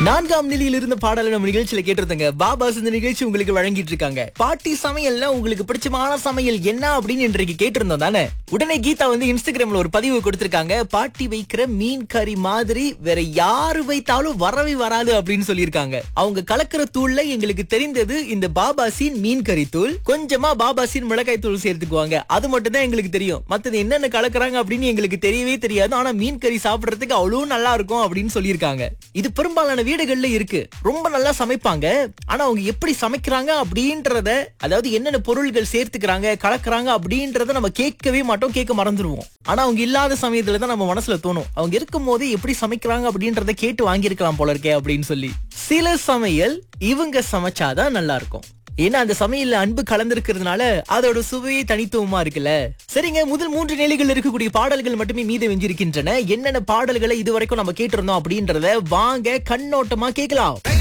நான்காம் நிலையில் இருந்த பாடலை நம்ம நிகழ்ச்சியில கேட்டிருந்தங்க பாபாஸ் இந்த நிகழ்ச்சி உங்களுக்கு வழங்கிட்டு இருக்காங்க பாட்டி சமையல்ல உங்களுக்கு பிடிச்சமான சமையல் என்ன அப்படின்னு இன்றைக்கு கேட்டிருந்தோம் தானே உடனே கீதா வந்து இன்ஸ்டாகிராம்ல ஒரு பதிவு கொடுத்திருக்காங்க பாட்டி வைக்கிற மீன் கறி மாதிரி வேற யாரு வைத்தாலும் வரவே வராது அப்படின்னு சொல்லியிருக்காங்க அவங்க கலக்கிற தூள்ல எங்களுக்கு தெரிந்தது இந்த பாபாசின் மீன் கறி தூள் கொஞ்சமா பாபாசின் மிளகாய் தூள் சேர்த்துக்குவாங்க அது மட்டும் தான் எங்களுக்கு தெரியும் மத்தது என்னென்ன கலக்குறாங்க அப்படின்னு எங்களுக்கு தெரியவே தெரியாது ஆனா மீன் கறி சாப்பிடுறதுக்கு அவ்வளவு நல்லா இருக்கும் அப்படின்னு சொல்லியிருக்காங்க இது பெரும்பாலான வீடுகள்ல இருக்கு ரொம்ப நல்லா சமைப்பாங்க ஆனா அவங்க எப்படி சமைக்கிறாங்க அப்படின்றத அதாவது என்னென்ன பொருள்கள் சேர்த்துக்கிறாங்க கலக்குறாங்க அப்படின்றத நம்ம கேட்கவே மாட்டோம் கேட்க மறந்துடுவோம் ஆனா அவங்க இல்லாத சமயத்துல தான் நம்ம மனசுல தோணும் அவங்க இருக்கும் போதே எப்படி சமைக்கிறாங்க அப்படின்றத கேட்டு வாங்கியிருக்கலாம் போல இருக்கே அப்படின்னு சொல்லி சில சமையல் இவங்க சமைச்சாதான் நல்லா இருக்கும் ஏன்னா அந்த சமையல்ல அன்பு கலந்திருக்கிறதுனால அதோட சுவையே தனித்துவமா இருக்குல்ல சரிங்க முதல் மூன்று நிலைகள் இருக்கக்கூடிய பாடல்கள் மட்டுமே மீத வெஞ்சிருக்கின்றன என்னென்ன பாடல்களை இதுவரைக்கும் நம்ம கேட்டிருந்தோம் அப்படின்றத வாங்க கண்ணோட்டமா கேட்கலாம்